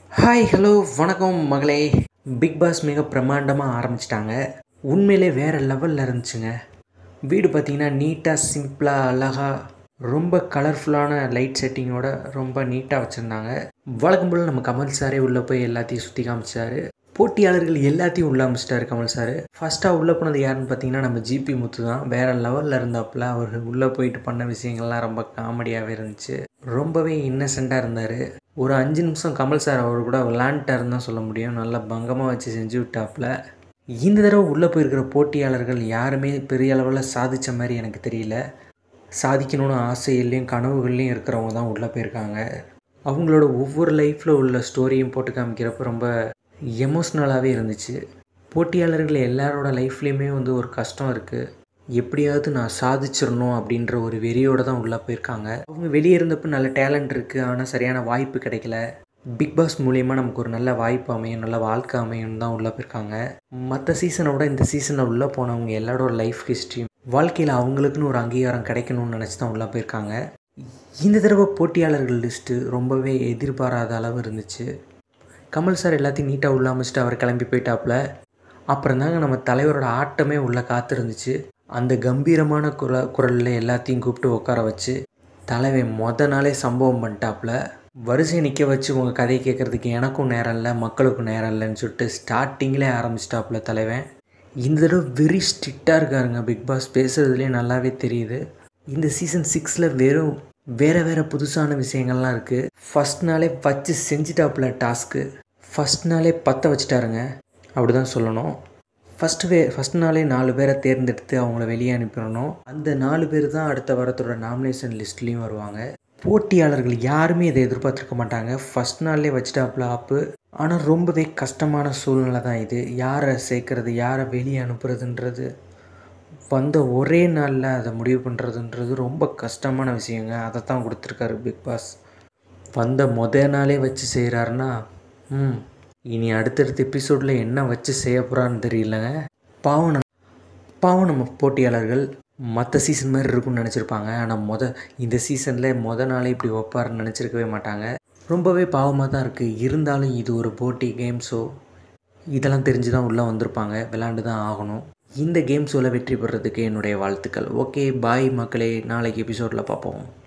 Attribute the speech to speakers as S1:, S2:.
S1: hi hello வணக்கம் மகளே big pass மிக பிரம்மாண்டமாக ஆரம்பிச்சிட்டாங்க உண்மையிலே வேறு லெவலில் இருந்துச்சுங்க வீடு பார்த்தீங்கன்னா நீட்டாக சிம்பிளாக அழகாக ரொம்ப கலர்ஃபுல்லான லைட் செட்டிங்கோட ரொம்ப நீட்டாக வச்சுருந்தாங்க வழக்கம் போல் நம்ம கமல் சாரே உள்ளே போய் எல்லாத்தையும் சுற்றி காமிச்சாரு போட்டியாளர்கள் எல்லாத்தையும் உள்ள அமைச்சிட்டாரு கமல் சார் ஃபஸ்ட்டாக உள்ளே போனது யாருன்னு பார்த்தீங்கன்னா நம்ம ஜிபி முத்து தான் வேறு லெவலில் இருந்தாப்புல அவர் உள்ளே போயிட்டு பண்ண விஷயங்கள்லாம் ரொம்ப காமெடியாகவே இருந்துச்சு ரொம்பவே இன்னசென்ட்டாக இருந்தார் ஒரு அஞ்சு நிமிஷம் கமல் சார் அவர் கூட விளாண்டுட்டாருன்னு தான் சொல்ல முடியும் நல்லா பங்கமாக வச்சு செஞ்சு விட்டாப்புல இந்த தடவை உள்ளே போயிருக்கிற போட்டியாளர்கள் யாருமே பெரிய அளவில் சாதித்த மாதிரி எனக்கு தெரியல சாதிக்கணும்னு ஆசையிலையும் கனவுகள்லையும் இருக்கிறவங்க தான் உள்ளே போயிருக்காங்க அவங்களோட ஒவ்வொரு லைஃப்பில் உள்ள ஸ்டோரியும் போட்டு காமிக்கிறப்ப ரொம்ப எமோஷ்னலாகவே இருந்துச்சு போட்டியாளர்கள் எல்லாரோட லைஃப்லேயுமே வந்து ஒரு கஷ்டம் இருக்குது எப்படியாவது நான் சாதிச்சிடணும் அப்படின்ற ஒரு வெறியோடு தான் உள்ளே போயிருக்காங்க அவங்க வெளியே இருந்தப்போ நல்ல டேலண்ட் இருக்குது ஆனால் சரியான வாய்ப்பு கிடைக்கல பிக் பாஸ் மூலியமாக நமக்கு ஒரு நல்ல வாய்ப்பு அமையும் நல்ல வாழ்க்கை அமையும் தான் உள்ளே போயிருக்காங்க மற்ற சீசனை விட இந்த சீசனில் உள்ளே போனவங்க எல்லாரோட லைஃப் ஹிஸ்ட்ரியும் வாழ்க்கையில் அவங்களுக்குன்னு ஒரு அங்கீகாரம் கிடைக்கணும்னு நினச்சி தான் உள்ளே போயிருக்காங்க இந்த தடவை போட்டியாளர்கள் லிஸ்ட்டு ரொம்பவே எதிர்பாராத அளவு இருந்துச்சு கமல் சார் எல்லாத்தையும் நீட்டாக உள்ள அமைச்சிட்டு அவர் கிளம்பி போயிட்டாப்புல அப்புறம் தாங்க நம்ம தலைவரோட ஆட்டமே உள்ளே காத்திருந்துச்சு அந்த கம்பீரமான குர குரலில் எல்லாத்தையும் கூப்பிட்டு உட்கார வச்சு தலைவன் மொத நாளே சம்பவம் பண்ணிட்டாப்புல வரிசையை நிற்க வச்சு உங்கள் கதையை கேட்குறதுக்கு எனக்கும் நேரம் இல்லை மக்களுக்கும் நேரம் இல்லைன்னு சொல்லிட்டு ஸ்டார்டிங்கிலே ஆரம்பிச்சிட்டாப்புல தலைவன் இந்த தடவை வெரி ஸ்ட்ரிக்டாக இருக்காருங்க பிக் பாஸ் பேசுகிறதுலேயே நல்லாவே தெரியுது இந்த சீசன் சிக்ஸில் வெறும் வேறு வேறு புதுசான விஷயங்கள்லாம் இருக்குது ஃபஸ்ட் நாளே வச்சு செஞ்சிட்டாப்புல டாஸ்க்கு ஃபஸ்ட் நாளே பற்ற வச்சுட்டாருங்க அப்படி தான் சொல்லணும் ஃபஸ்ட்டு வே ஃபஸ்ட் நாளே நாலு பேரை தேர்ந்தெடுத்து அவங்கள வெளியே அனுப்பிடணும் அந்த நாலு பேர் தான் அடுத்த வாரத்தோட நாமினேஷன் லிஸ்ட்லேயும் வருவாங்க போட்டியாளர்கள் யாருமே இதை எதிர்பார்த்துருக்க மாட்டாங்க ஃபஸ்ட் நாள்லேயே வச்சுட்டாப்புல ஆப்பு ஆனால் ரொம்பவே கஷ்டமான சூழ்நிலை தான் இது யாரை சேர்க்கறது யாரை வெளியே அனுப்புறதுன்றது வந்த ஒரே நாளில் அதை முடிவு பண்ணுறதுன்றது ரொம்ப கஷ்டமான விஷயங்க அதை தான் கொடுத்துருக்காரு பிக் பாஸ் வந்த முத நாளே வச்சு செய்கிறாருன்னா ம் இனி அடுத்தடுத்த எபிசோடில் என்ன வச்சு செய்ய போகிறான்னு தெரியலங்க பாவம் நம்ம பாவம் நம்ம போட்டியாளர்கள் மற்ற சீசன் மாதிரி இருக்கும்னு நினச்சிருப்பாங்க ஆனால் மொத இந்த சீசனில் மொத நாளே இப்படி வைப்பாருன்னு நினச்சிருக்கவே மாட்டாங்க ரொம்பவே பாவமாக தான் இருக்குது இருந்தாலும் இது ஒரு போட்டி கேம் ஷோ இதெல்லாம் தெரிஞ்சு தான் உள்ளே வந்திருப்பாங்க விளாண்டு தான் ஆகணும் இந்த கேம் ஷோவில் வெற்றி பெறதுக்கு என்னுடைய வாழ்த்துக்கள் ஓகே பாய் மக்களே நாளைக்கு எபிசோடில் பார்ப்போம்